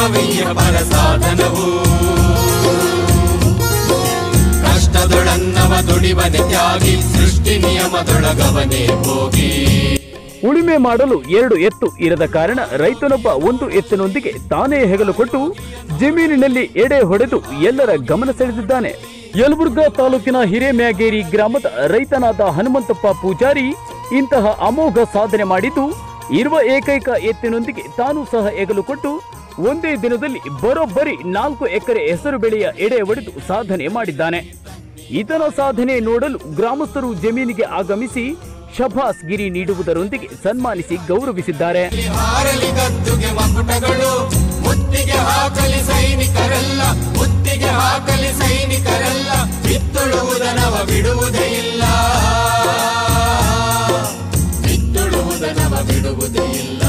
ಶ್ರಮವೆಯ್ಯ ಪರ ಸಾಧನವು ಕಷ್ಟದೊಳನ್ನವ ದುಡಿವನೆ ತ್ಯಾಗಿ ಸೃಷ್ಟಿ ನಿಯಮದೊಳಗವನೇ ಹೋಗಿ ಉಳುಮೆ ಮಾಡಲು ಎರಡು ಎತ್ತು ಇರದ ಕಾರಣ ರೈತನೊಬ್ಬ ಒಂದು ಎತ್ತಿನೊಂದಿಗೆ ತಾನೇ ಹೆಗಲು ಕೊಟ್ಟು ಜಮೀನಿನಲ್ಲಿ ಎಡೆ ಹೊಡೆದು ಎಲ್ಲರ ಗಮನ ಸೆಳೆದಿದ್ದಾನೆ ಯಲಬುರ್ಗಾ ತಾಲೂಕಿನ ಹಿರೇಮ್ಯಾಗೇರಿ ಗ್ರಾಮದ ರೈತನಾದ ಹನುಮಂತಪ್ಪ ಪೂಜಾರಿ ಇಂತಹ ಅಮೋಘ ಸಾಧನೆ ಮಾಡಿದ್ದು ಇರುವ ಏಕೈಕ ಎತ್ತಿನೊಂದಿಗೆ ತಾನು ಸಹ ಹೆಗಲು ಕೊಟ್ಟು ಒಂದೇ ದಿನದಲ್ಲಿ ಬರೋಬ್ಬರಿ ನಾಲ್ಕು ಎಕರೆ ಹೆಸರು ಬೆಳೆಯ ಎಡೆ ಹೊಡೆದು ಸಾಧನೆ ಮಾಡಿದ್ದಾನೆ ಈತನ ಸಾಧನೆ ನೋಡಲು ಗ್ರಾಮಸ್ಥರು ಜಮೀನಿಗೆ ಆಗಮಿಸಿ ಶಭಾಸ್ ಗಿರಿ ನೀಡುವುದರೊಂದಿಗೆ ಸನ್ಮಾನಿಸಿ ಗೌರವಿಸಿದ್ದಾರೆ ಹಾರಲಿ ಗದ್ದುಗೆ ಮಕುಟಗಳು ಮುತ್ತಿಗೆ ಹಾಕಲಿ ಸೈನಿಕರೆಲ್ಲ ಮುತ್ತಿಗೆ ಹಾಕಲಿ ಸೈನಿಕರೆಲ್ಲ ಬಿತ್ತುಳುವುದನವ ಬಿಡುವುದೇ ಇಲ್ಲ ಬಿತ್ತುಳುವುದನವ ಬಿಡುವುದೇ ಇಲ್ಲ